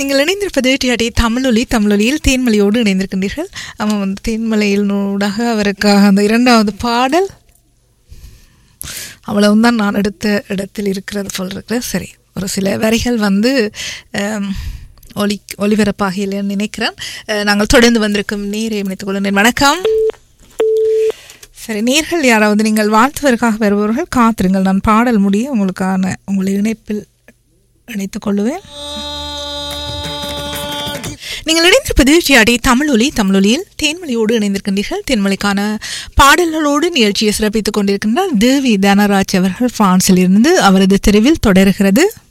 நீங்கள் இணைந்திருப்பது டிஆடி தமிழொலி தமிழொலியில் தேன்மலையோடு இணைந்திருக்கின்றீர்கள் ஆமாம் வந்து தேன்மலையில் ஊடாக அவருக்காக அந்த இரண்டாவது பாடல் அவ்வளவுதான் நான் எடுத்த இடத்தில் இருக்கிறது போல் இருக்கிறேன் சரி ஒரு சில வரிகள் வந்து ஆம், ஒலி ஒலிபரப்பாக இல்லைன்னு நினைக்கிறேன் அஹ், நாங்கள் தொடர்ந்து வந்திருக்கும் நீரை இணைத்துக் கொள்கிறேன் வணக்கம் சரி நேர்கள் யாராவது நீங்கள் வாழ்த்துவதற்காக வருபவர்கள் காத்திருங்கள் நான் பாடல் முடிய உங்களுக்கான உங்களை இணைப்பில் இணைத்துக் கொள்ளுவேன் நீங்கள் இணைந்திருப்பது ஜிஆடி தமிழொலி தமிழொலியில் தேன்மொழியோடு இணைந்திருக்கின்றீர்கள் தேன்மொழிக்கான பாடல்களோடு நிகழ்ச்சியை சிறப்பித்துக் கொண்டிருக்கின்றார் தேவி தனராஜ் அவர்கள் பிரான்சில் இருந்து அவரது தெருவில் தொடர்கிறது